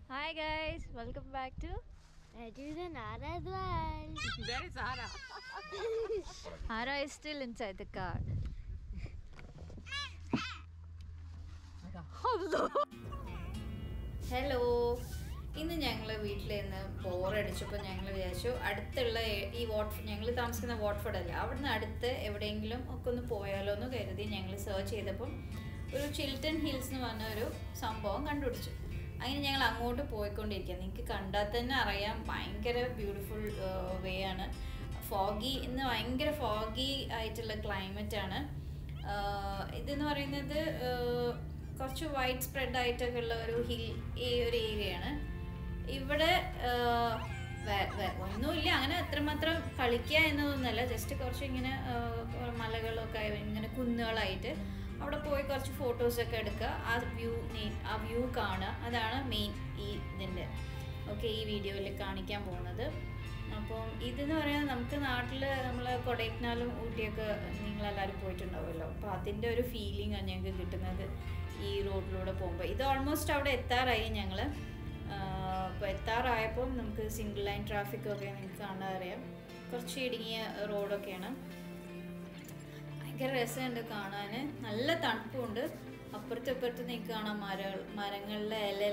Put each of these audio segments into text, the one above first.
Hi guys, welcome back to to the Nara's world. That is Zara. Hara is still inside the car. Hello ഇന്ന് ഞങ്ങൾ വീട്ടിൽ നിന്ന് ബോറടിച്ചപ്പോൾ ഞങ്ങൾ വിചാരിച്ചു അടുത്തുള്ള എ- ഈ വാട്ട് ഞങ്ങൾ താമസിക്കുന്ന വാട്ട്ഫോർഡ് അല്ല അവിടുന്ന് അടുത്ത് എവിടെയെങ്കിലും ഒക്കെ ഒന്ന് പോയാലോ എന്ന് കരുതി ഞങ്ങൾ സെർച്ച് ചെയ്തപ്പം ഒരു ചിൽട്ടൺ ഹിൽസ് എന്ന് പറഞ്ഞ ഒരു സംഭവം കണ്ടുപിടിച്ചു അങ്ങനെ ഞങ്ങൾ അങ്ങോട്ട് പോയിക്കൊണ്ടിരിക്കുക നിങ്ങൾക്ക് കണ്ടാൽ തന്നെ അറിയാം ഭയങ്കര ബ്യൂട്ടിഫുൾ വേ ആണ് ഫോഗി ഇന്ന് ഭയങ്കര ഫോഗി ആയിട്ടുള്ള ക്ലൈമറ്റ് ആണ് ആഹ് ഇതെന്ന് പറയുന്നത് ആഹ് കുറച്ച് വൈഡ് സ്പ്രെഡ് ആയിട്ടൊക്കെ ഉള്ള ഒരു ഹിൽ ഈ ഒരു ഏരിയയാണ് ഇവിടെ ആഹ് വേ- വേ- ഒന്നുമില്ല അങ്ങനെ അത്രമാത്രം കളിക്കുക എന്നതൊന്നുമല്ല ജസ്റ്റ് കുറച്ച് ഇങ്ങനെ ആഹ് മലകളൊക്കെ ആയി ഇങ്ങനെ കുന്നുകളായിട്ട് അവിടെ പോയി കുറച്ച് ഫോട്ടോസൊക്കെ എടുക്കുക ആ വ്യൂ ആ വ്യൂ കാണുക അതാണ് മെയിൻ ഈ ഇതിൻ്റെ ഓക്കെ ഈ വീഡിയോയിൽ കാണിക്കാൻ പോകുന്നത് അപ്പം ഇതെന്ന് പറയുന്നത് നമുക്ക് നാട്ടിൽ നമ്മൾ കൊടൈക്കനാലും ഊട്ടിയൊക്കെ നിങ്ങളെല്ലാവരും പോയിട്ടുണ്ടാവുമല്ലോ അപ്പോൾ അതിൻ്റെ ഒരു ഫീലിംഗ് ആണ് ഞങ്ങൾക്ക് കിട്ടുന്നത് ഈ റോഡിലൂടെ പോകുമ്പോൾ ഇത് ഓൾമോസ്റ്റ് അവിടെ എത്താറായി ഞങ്ങൾ അപ്പോൾ എത്താറായപ്പോൾ നമുക്ക് സിംഗിൾ ലൈൻ ട്രാഫിക്കൊക്കെ നിങ്ങൾക്ക് കാണാൻ അറിയാം കുറച്ച് ഇടുങ്ങിയ റോഡൊക്കെയാണ് ഭയങ്കര രസമുണ്ട് കാണാൻ നല്ല തണുപ്പുണ്ട് അപ്പുറത്തും ഇപ്പുറത്തും നിങ്ങൾക്ക് കാണാം മരങ്ങൾ മരങ്ങളിലെ ഇല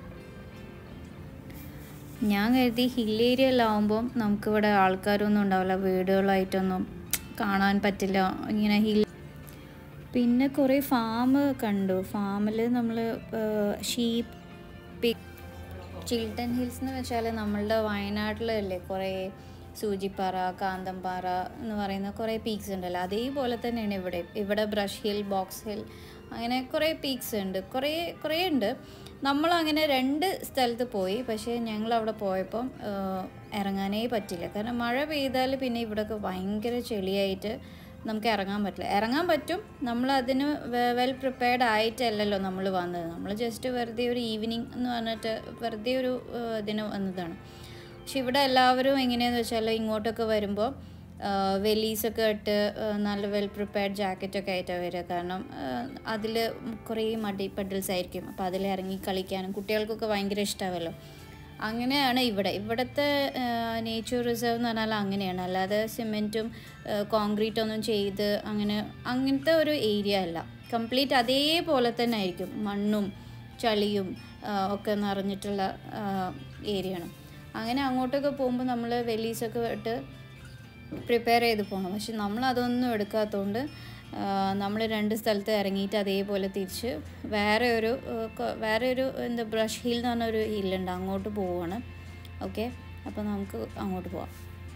ഞാൻ കരുതി ഹിൽ ഏരിയയിലാവുമ്പം നമുക്കിവിടെ ആൾക്കാരൊന്നും ഉണ്ടാവില്ല വീടുകളായിട്ടൊന്നും കാണാൻ പറ്റില്ല ഇങ്ങനെ ഹിൽ പിന്നെ കുറേ ഫാം കണ്ടു ഫാമിൽ നമ്മൾ ഷീപ്പ് പിഗ് ചിൽട്ടൺ ഹിൽസ് എന്ന് വെച്ചാൽ നമ്മളുടെ വയനാട്ടിലല്ലേ കുറേ സൂചിപ്പാറ കാന്തംപാറ എന്ന് പറയുന്ന കുറേ പീക്സ് ഉണ്ടല്ലോ അതേപോലെ തന്നെയാണ് ഇവിടെ ഇവിടെ ബ്രഷ് ഹിൽ ബോക്സ് ഹിൽ അങ്ങനെ കുറേ പീക്സ് ഉണ്ട് കുറേ കുറേ ഉണ്ട് നമ്മൾ അങ്ങനെ രണ്ട് സ്ഥലത്ത് പോയി പക്ഷേ ഞങ്ങൾ അവിടെ പോയപ്പം ആഹ്, ഇറങ്ങാനേ പറ്റില്ല കാരണം മഴ പെയ്താൽ പിന്നെ ഇവിടെയൊക്കെ ഭയങ്കര ചെളിയായിട്ട് നമുക്ക് ഇറങ്ങാൻ പറ്റില്ല ഇറങ്ങാൻ പറ്റും നമ്മൾ അതിന് വെൽ പ്രിപ്പയർഡ് ആയിട്ടല്ലല്ലോ നമ്മൾ വന്നത് നമ്മൾ ജസ്റ്റ് വെറുതെ ഒരു ഈവനിങ് എന്ന് പറഞ്ഞിട്ട് വെറുതെ ഒരു ആഹ്, ഇതിന് വന്നതാണ് പക്ഷെ ഇവിടെ എല്ലാവരും എങ്ങനെയാന്ന് വെച്ചാൽ ഇങ്ങോട്ടൊക്കെ വരുമ്പോൾ വെലീസൊക്കെ ഇട്ട് ആഹ്, നല്ല വെൽ പ്രിപ്പയർഡ് ജാക്കറ്റൊക്കെ ആയിട്ടാണ് വരിക കാരണം അതിൽ കുറേ മടി പെഡൽസ് ആയിരിക്കും അപ്പോൾ അതിൽ ഇറങ്ങി കളിക്കാനും കുട്ടികൾക്കൊക്കെ ഭയങ്കര ഇഷ്ടമാവല്ലോ അങ്ങനെയാണ് ഇവിടെ ഇവിടുത്തെ നേച്ചർ റിസർവ് എന്ന് പറഞ്ഞാൽ അങ്ങനെയാണ് അല്ലാതെ സിമെൻറ്റും കോൺക്രീറ്റ് ഒന്നും ചെയ്ത് അങ്ങനെ അങ്ങനത്തെ ഒരു ഏരിയ അല്ല കംപ്ലീറ്റ് അതേപോലെ തന്നെ ആയിരിക്കും മണ്ണും ചളിയും ആ, ഒക്കെ നിറഞ്ഞിട്ടുള്ള ഏരിയയാണ് അങ്ങനെ അങ്ങോട്ടൊക്കെ പോകുമ്പോൾ നമ്മൾ വെലീസൊക്കെ ഇട്ട് പ്രിപ്പയർ ചെയ്ത് പോകണം പക്ഷെ നമ്മൾ അതൊന്നും എടുക്കാത്തതുകൊണ്ട് നമ്മൾ രണ്ട് സ്ഥലത്ത് ഇറങ്ങിയിട്ട് അതേപോലെ തിരിച്ച് വേറെ ഒരു ആ, കൊ- വേറെ ഒരു എന്താ ബ്രഷ് ഹിൽ എന്ന് പറഞ്ഞൊരു ഹില്ലുണ്ട് അങ്ങോട്ട് പോവുകയാണ് ഓക്കെ അപ്പോൾ നമുക്ക് അങ്ങോട്ട് പോവാം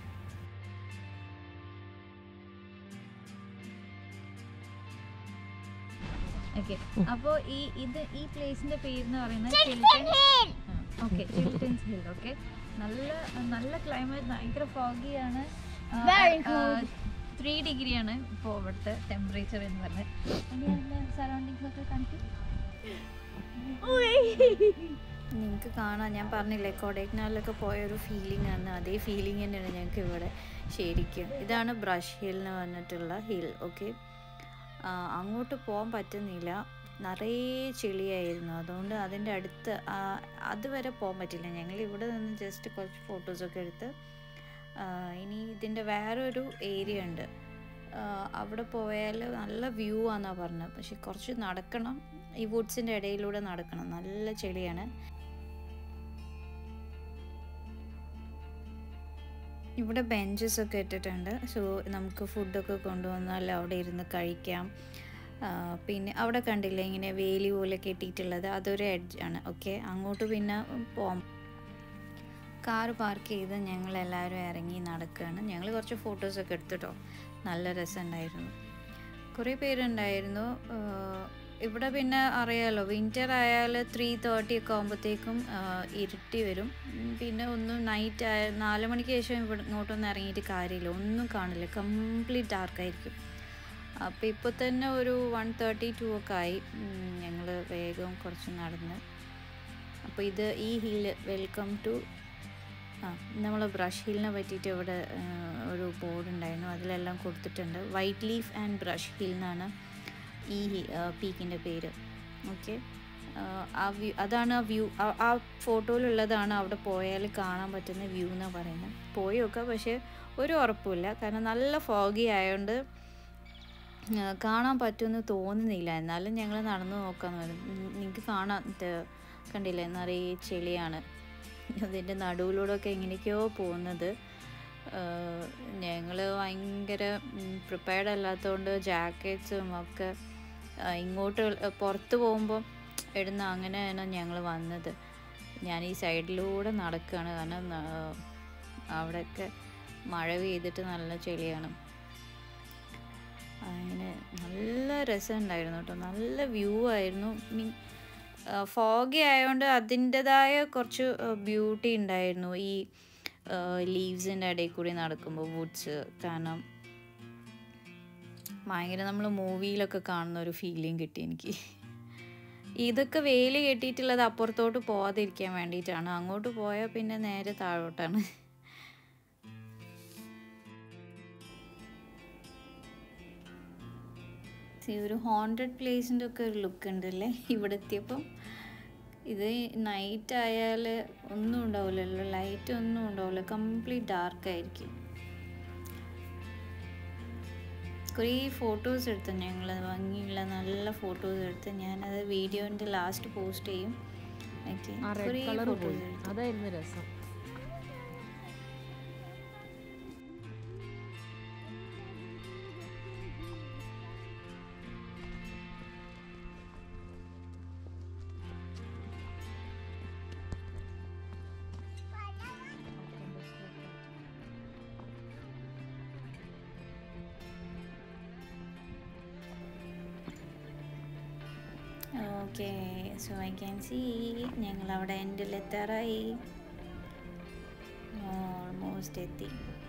ഓക്കെ അപ്പോൾ ഈ ഇത് ഈ പ്ലേസിന്റെ പേര് എന്ന് പറയുന്നത് Chiltern okay Chilterns hill okay നല്ല നല്ല ക്ലൈമറ്റ് ഭയങ്കര ഫോഗിയാണ് Very cold. ത്രീ ഡിഗ്രിയാണ് ഇപ്പോൾ ഇവിടുത്തെ ടെമ്പറേച്ചർ എന്ന് പറഞ്ഞത് സറൗണ്ടിങ്സ് ഒക്കെ കാണിക്കും നിങ്ങൾക്ക് കാണാം ഞാൻ പറഞ്ഞില്ലേ കൊടൈക്കനാലിലൊക്കെ പോയ ഒരു ഫീലിംഗ് ആണ് അതേ ഫീലിംഗ് തന്നെയാണ് ഞങ്ങൾക്ക് ഇവിടെ ശരിക്കും ഇതാണ് ബ്രഷ് ഹിൽ എന്ന് പറഞ്ഞിട്ടുള്ള ഹിൽ ഓക്കെ അങ്ങോട്ട് പോകാൻ പറ്റുന്നില്ല നിറയെ ചെളിയായിരുന്നു അതുകൊണ്ട് അതിൻ്റെ അടുത്ത് ആ, അതുവരെ പോകാൻ പറ്റില്ല ഞങ്ങൾ ഇവിടെ നിന്ന് ജസ്റ്റ് കുറച്ച് ഫോട്ടോസൊക്കെ എടുത്ത് ആ, ഇനി ഇതിൻ്റെ വേറൊരു ഏരിയ ഉണ്ട് ആ, അവിടെ പോയാൽ നല്ല വ്യൂ ആണെന്നാണ് പറഞ്ഞത് പക്ഷെ കുറച്ച് നടക്കണം ഈ വുഡ്സിൻ്റെ ഇടയിലൂടെ നടക്കണം നല്ല ചെളിയാണ് ഇവിടെ ബെഞ്ചസ് ഒക്കെ ഇട്ടിട്ടുണ്ട് സോ നമുക്ക് ഫുഡൊക്കെ കൊണ്ടുവന്നാൽ അവിടെ ഇരുന്ന് കഴിക്കാം ആ, പിന്നെ അവിടെ കണ്ടില്ലേ ഇങ്ങനെ വേലി പോലെ കെട്ടിയിട്ടുള്ളത് അതൊരു എഡ്ജാണ് ഓക്കെ അങ്ങോട്ട് പിന്നെ പോകാം കാറ് പാർക്ക് ചെയ്ത് ഞങ്ങൾ എല്ലാവരും ഇറങ്ങി നടക്കുകയാണ് ഞങ്ങൾ കുറച്ച് ഫോട്ടോസൊക്കെ എടുത്തിട്ടോ നല്ല രസമുണ്ടായിരുന്നു കുറേ പേരുണ്ടായിരുന്നു ആഹ് ഇവിടെ പിന്നെ അറിയാലോ വിൻ്റർ ആയാൽ ത്രീ തേർട്ടി ഒക്കെ ആകുമ്പോഴത്തേക്കും ഇരുട്ടി വരും ഉം, പിന്നെ ഒന്നും നൈറ്റ് ആയ നാല് മണിക്ക് ശേഷം ഇവിടെ ഇങ്ങോട്ടൊന്നും ഇറങ്ങിയിട്ട് കാര്യമില്ല ഒന്നും കാണില്ല കംപ്ലീറ്റ് ഡാർക്കായിരിക്കും അപ്പോൾ ഇപ്പോൾ തന്നെ ഒരു വൺ തേർട്ടി ടു ഒക്കെ ആയി ഞങ്ങൾ വേഗം കുറച്ച് നടന്ന് അപ്പോൾ ഇത് ഈ ഹില്ല് വെൽക്കം ടു ആ നമ്മൾ ബ്രഷ് ഹില്ലിനെ പറ്റിയിട്ട് ഇവിടെ ആ, ഒരു ബോർഡ് ഉണ്ടായിരുന്നു അതിലെല്ലാം കൊടുത്തിട്ടുണ്ട് white leaf and brush hill എന്നാണ് ഈ പീക്കിൻ്റെ പേര് ഓക്കെ ആ വ്യൂ അതാണ് ആ വ്യൂ ആ ഫോട്ടോയിലുള്ളതാണ് അവിടെ പോയാൽ കാണാൻ പറ്റുന്ന വ്യൂ എന്നാണ് പറയുന്നത് പോയി നോക്കാം പക്ഷേ ഒരു ഉറപ്പുമില്ല കാരണം നല്ല ഫോഗി ആയതുകൊണ്ട് ആ, കാണാൻ പറ്റുമെന്ന് തോന്നുന്നില്ല എന്നാലും ഞങ്ങൾ നടന്നു നോക്കാന്ന് പറഞ്ഞു നിങ്ങൾക്ക് കാണാൻ ഇത് കണ്ടില്ലേ നിറയെ ചെളിയാണ് അതിൻ്റെ നടുവിലൂടെ ഒക്കെ എങ്ങനെയൊക്കെയോ പോകുന്നത് ഞങ്ങൾ ഭയങ്കര പ്രിപ്പയർഡ് അല്ലാത്തതുകൊണ്ട് ജാക്കറ്റ്സും ഒക്കെ ആ, ഇങ്ങോട്ട് പുറത്ത് പോകുമ്പോൾ ഇടുന്ന അങ്ങനെയാണ് ഞങ്ങൾ വന്നത് ഞാൻ ഈ സൈഡിലൂടെ നടക്കുകയാണ് കാരണം ആ, അവിടെയൊക്കെ മഴ പെയ്തിട്ട് നല്ല ചെളിയാണ് അങ്ങനെ നല്ല രസമുണ്ടായിരുന്നു കേട്ടോ നല്ല വ്യൂ ആയിരുന്നു മീൻ ഫോഗി ആയതുകൊണ്ട് അതിൻ്റെതായ കുറച്ച് ബ്യൂട്ടി ഉണ്ടായിരുന്നു ഈ ലീവ്സിൻ്റെ ഇടയിൽ കൂടി നടക്കുമ്പോൾ വുഡ്സ് കാരണം ഭയങ്കര നമ്മൾ മൂവിയിലൊക്കെ കാണുന്ന ഒരു ഫീലിംഗ് കിട്ടി എനിക്ക് ഇതൊക്കെ വേലി കെട്ടിയിട്ടുള്ളത് അപ്പുറത്തോട്ട് പോകാതിരിക്കാൻ വേണ്ടിയിട്ടാണ് അങ്ങോട്ട് പോയാൽ പിന്നെ നേരെ താഴോട്ടാണ് See, ഒരു ഹോണ്ടഡ് പ്ലേസിൻ്റെ ഒക്കെ ഒരു ലുക്ക് ഉണ്ടല്ലേ ഇവിടെ എത്തിയപ്പം ഇത് നൈറ്റ് ആയാൽ ഒന്നും ഉണ്ടാവില്ലല്ലോ ലൈറ്റ് ഒന്നും ഉണ്ടാവില്ല കംപ്ലീറ്റ് ഡാർക്ക് ആയിരിക്കും കുറേ ഫോട്ടോസ് എടുത്തു ഞങ്ങൾ ഭംഗിയുള്ള നല്ല ഫോട്ടോസ് എടുത്ത് ഞാനത് വീഡിയോൻ്റെ ലാസ്റ്റ് പോസ്റ്റ് ചെയ്യും ഓക്കെ ആ കുറേ റെഡ് കളർ ഫോട്ടോസ് പോയി എടുത്തു അതായിരുന്നു രസം okay so I can see ഞങ്ങൾ അവിടെ എൻഡിലെത്താറായി ഓൾമോസ്റ്റ് എത്തി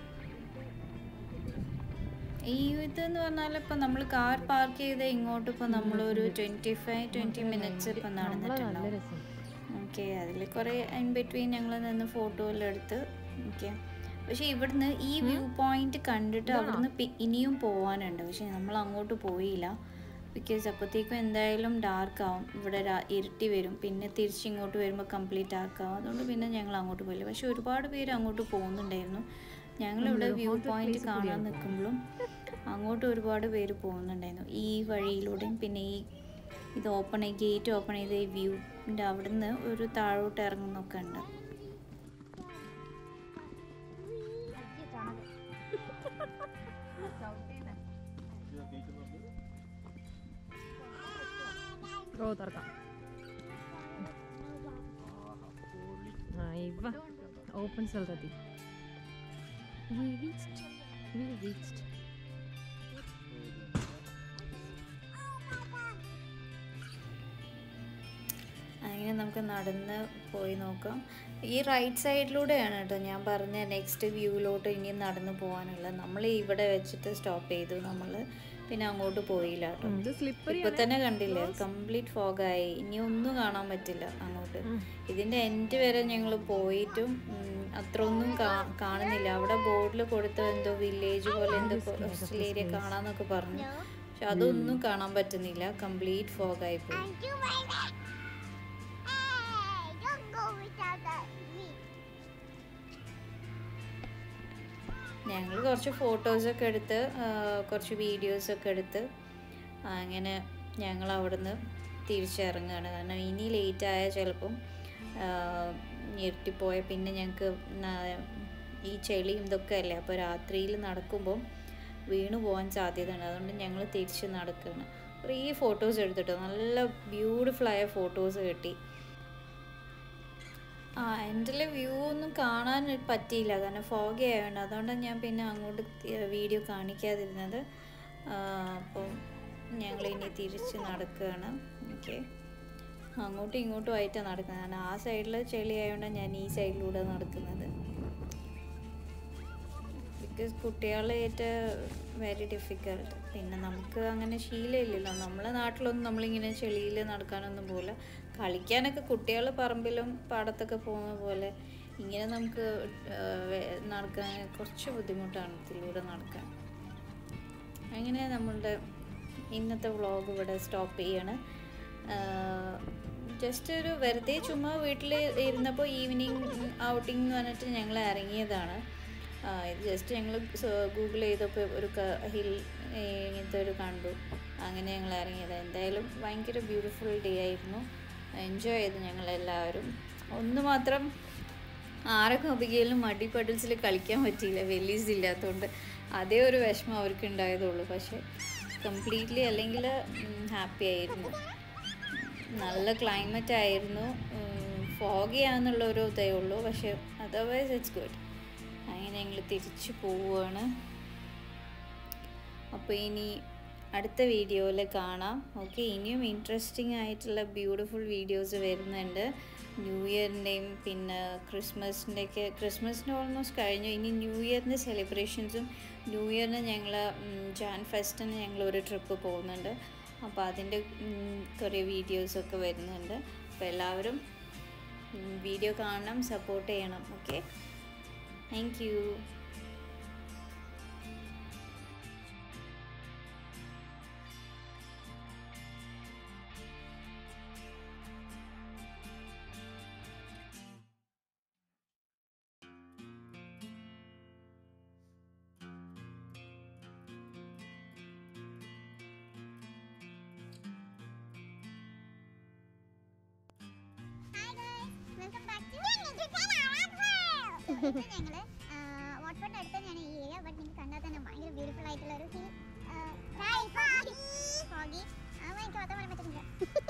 ഈ ഇതെന്ന് പറഞ്ഞാൽ ഇപ്പം നമ്മൾ കാർ പാർക്ക് ചെയ്ത് ഇങ്ങോട്ട് ഇപ്പം നമ്മളൊരു ട്വൻറ്റി ഫൈവ് ട്വൻറ്റി മിനിറ്റ്സ് ഇപ്പം നമ്മളെ നല്ല നടന്നിട്ടുണ്ടാവും രസം ഓക്കെ അതിൽ കുറേ ഇൻ ബിറ്റ്വീൻ ഞങ്ങൾ നിന്ന് ഫോട്ടോ എല്ലാം എടുത്ത് ഓക്കെ പക്ഷേ ഇവിടുന്ന് ഈ വ്യൂ പോയിന്റ് കണ്ടിട്ട് അവിടുന്ന് പി- ഇനിയും പോകാനുണ്ട് പക്ഷേ നമ്മൾ അങ്ങോട്ട് പോയില്ല ബിക്കോസ് അപ്പോഴത്തേക്കും എന്തായാലും ഡാർക്ക് ആവും ഇവിടെ രാ- ഇരുട്ടി വരും പിന്നെ തിരിച്ച് ഇങ്ങോട്ട് വരുമ്പോൾ കംപ്ലീറ്റ് ഡാർക്ക് ആവും അതുകൊണ്ട് പിന്നെ ഞങ്ങൾ അങ്ങോട്ട് പോയില്ല പക്ഷെ ഒരുപാട് പേര് അങ്ങോട്ട് പോകുന്നുണ്ടായിരുന്നു ഞങ്ങളിവിടെ വ്യൂ പോയിന്റ് കാണാൻ നിൽക്കുമ്പോഴും അങ്ങോട്ട് ഒരുപാട് പേര് പോകുന്നുണ്ടായിരുന്നു ഈ വഴിയിലൂടെയും പിന്നെ ഈ ഇത് ഓപ്പൺ ആയി ഗേറ്റ് ഓപ്പൺ ചെയ്ത് ഈ വ്യൂവിൻ്റെ അവിടുന്ന് ഒരു താഴോട്ട് ഇറങ്ങുന്നൊക്കെ ഉണ്ട് ഓ തുറക്കാം ആ ഇവ ഓപ്പൺ സ്ഥലത്തെത്തി We reached. We reached. അങ്ങനെ നമുക്ക് നടന്ന് പോയി നോക്കാം ഈ റൈറ്റ് സൈഡിലൂടെയാണ് കേട്ടോ ഞാൻ പറഞ്ഞ നെക്സ്റ്റ് വ്യൂവിലോട്ട് ഇനി നടന്ന് പോകാനുള്ളത് നമ്മൾ ഇവിടെ വെച്ചിട്ട് സ്റ്റോപ്പ് ചെയ്തു നമ്മൾ പിന്നെ അങ്ങോട്ട് പോയില്ല കേട്ടോ ഇത് സ്ലിപ്പറി ഇപ്പൊ തന്നെ കണ്ടില്ലേ കംപ്ലീറ്റ് ഫോഗായി ഇനി ഒന്നും കാണാൻ പറ്റില്ല അങ്ങോട്ട് ഇതിന്റെ എൻഡ് വരെ ഞങ്ങൾ പോയിട്ടും ഉം, അത്ര ഒന്നും കാ- കാണുന്നില്ല അവിടെ ബോർഡിൽ കൊടുത്ത എന്തോ വില്ലേജ് പോലെ എന്തോ കോസ്റ്റൽ ഏരിയ കാണാന്നൊക്കെ പറഞ്ഞു പക്ഷെ അതൊന്നും കാണാൻ പറ്റുന്നില്ല കംപ്ലീറ്റ് ഫോഗായി പോയി And you made it! Hey! Don't go without the me. ഞങ്ങൾ കുറച്ച് ഫോട്ടോസൊക്കെ എടുത്ത് ആ, കുറച്ച് വീഡിയോസൊക്കെ എടുത്ത് അങ്ങനെ ഞങ്ങൾ അവിടുന്ന് തിരിച്ചിറങ്ങുകയാണ് കാരണം ഇനി ലേറ്റ് ആയാൽ ചിലപ്പം ആ, ഞെട്ടിപ്പോയ പിന്നെ ഞങ്ങൾക്ക് ഈ ചെളിയും ഇതൊക്കെ അല്ലേ അപ്പോൾ രാത്രിയിൽ നടക്കുമ്പം വീണു പോകാൻ സാധ്യതയുണ്ട് അതുകൊണ്ട് ഞങ്ങൾ തിരിച്ച് നടക്കുകയാണ് കുറേ ഫോട്ടോസ് എടുത്തിട്ട് നല്ല ബ്യൂട്ടിഫുൾ ആയ ഫോട്ടോസ് കിട്ടി ആ എൻ്റെ വ്യൂ ഒന്നും കാണാൻ പറ്റിയില്ല കാരണം ഫോഗി ആയതുകൊണ്ട് അതുകൊണ്ടാണ് ഞാൻ പിന്നെ അങ്ങോട്ട് വീഡിയോ കാണിക്കാതിരുന്നത് ആ, അപ്പം ഞങ്ങൾ ഇനി തിരിച്ച് നടക്കുകയാണ് ഓക്കെ അങ്ങോട്ടും ഇങ്ങോട്ടും ആയിട്ടാണ് നടക്കുന്നത് കാരണം ആ സൈഡിൽ ചെളി ആയതുകൊണ്ടാണ് ഞാൻ ഈ സൈഡിലൂടെ നടക്കുന്നത് ബിക്കോസ് കുട്ടികളായിട്ട് വെരി ഡിഫിക്കൽട്ട് പിന്നെ നമുക്ക് അങ്ങനെ ശീലമില്ലല്ലോ നമ്മളെ നാട്ടിലൊന്നും നമ്മളിങ്ങനെ ചെളിയിൽ നടക്കാനൊന്നും പോകില്ല കളിക്കാനൊക്കെ കുട്ടികൾ പറമ്പിലും പാടത്തൊക്കെ പോകുന്ന പോലെ ഇങ്ങനെ നമുക്ക് ആ, വേ- നടക്കാൻ കുറച്ച് ബുദ്ധിമുട്ടാണ് ഇതിലൂടെ നടക്കാൻ അങ്ങനെ നമ്മളുടെ ഇന്നത്തെ വ്ളോഗ് ഇവിടെ സ്റ്റോപ്പ് ചെയ്യാണ് ജസ്റ്റ് ഒരു വെറുതെ ചുമ്മാ വീട്ടിൽ ഇരുന്നപ്പോൾ ഈവനിങ് ഔട്ടിംഗ് എന്ന് പറഞ്ഞിട്ട് ഞങ്ങൾ ഇറങ്ങിയതാണ് ആ, ഇത് ജസ്റ്റ് ഞങ്ങൾ ഗൂഗിൾ ചെയ്തപ്പോൾ ഒരു ഹിൽ ഇങ്ങനത്തെ ഒരു കണ്ടു അങ്ങനെ ഞങ്ങൾ ഇറങ്ങിയത് എന്തായാലും ഭയങ്കര ബ്യൂട്ടിഫുൾ ഡേ ആയിരുന്നു എൻജോയ് ചെയ്തു ഞങ്ങൾ എല്ലാവരും ഒന്ന് മാത്രം ആരൊക്കെ ഒപ്പിക്കലും മടി പഡിൽസിൽ കളിക്കാൻ പറ്റിയില്ല വെല്ലീസ് ഇല്ലാത്തതുകൊണ്ട് അതേ ഒരു വിഷമം അവർക്ക് ഉണ്ടായതുള്ളൂ പക്ഷേ കംപ്ലീറ്റ്ലി അല്ലെങ്കിൽ ഹാപ്പി ആയിരുന്നു നല്ല ക്ലൈമറ്റ് ആയിരുന്നു ഫോഗി ആണെന്നുള്ള ഒരു ഇതേ ഉള്ളൂ പക്ഷെ അതർവൈസ് ഇറ്റ്സ് ഗുഡ് അങ്ങനെ ഞങ്ങൾ തിരിച്ചു പോവുകയാണ് അപ്പോൾ ഇനി അടുത്ത വീഡിയോയിൽ കാണാം ഓക്കെ ഇനിയും ഇൻട്രസ്റ്റിംഗ് ആയിട്ടുള്ള ബ്യൂട്ടിഫുൾ വീഡിയോസ് വരുന്നുണ്ട് ന്യൂ ഇയറിൻ്റെയും പിന്നെ ക്രിസ്മസിൻ്റെയൊക്കെ ക്രിസ്മസിൻ്റെ ഓൾമോസ്റ്റ് കഴിഞ്ഞു ഇനി ന്യൂ ഇയറിൻ്റെ സെലിബ്രേഷൻസും ന്യൂ ഇയറിന് ഞങ്ങൾ ജാൻ ഫെസ്റ്റിന് ഞങ്ങൾ ഒരു ട്രിപ്പ് പോകുന്നുണ്ട് അപ്പോൾ അതിൻ്റെ ഉം, കുറേ വീഡിയോസൊക്കെ വരുന്നുണ്ട് അപ്പോൾ എല്ലാവരും വീഡിയോ കാണണം സപ്പോർട്ട് ചെയ്യണം okay thank you hi guys welcome back to ഇത് ഞങ്ങള് വാട്ട്ഫോർഡിന്റെ അടുത്ത് തന്നെയാണ് ഈ ഏരിയ ബട്ട് നിങ്ങൾക്ക് കണ്ടാൽ തന്നെ ഭയങ്കര ബ്യൂട്ടിഫുൾ ആയിട്ടുള്ള ഒരു ഹിൽ ഫോഗി ആ എനിക്ക് മാത്രം പറയാൻ പറ്റുന്നില്ല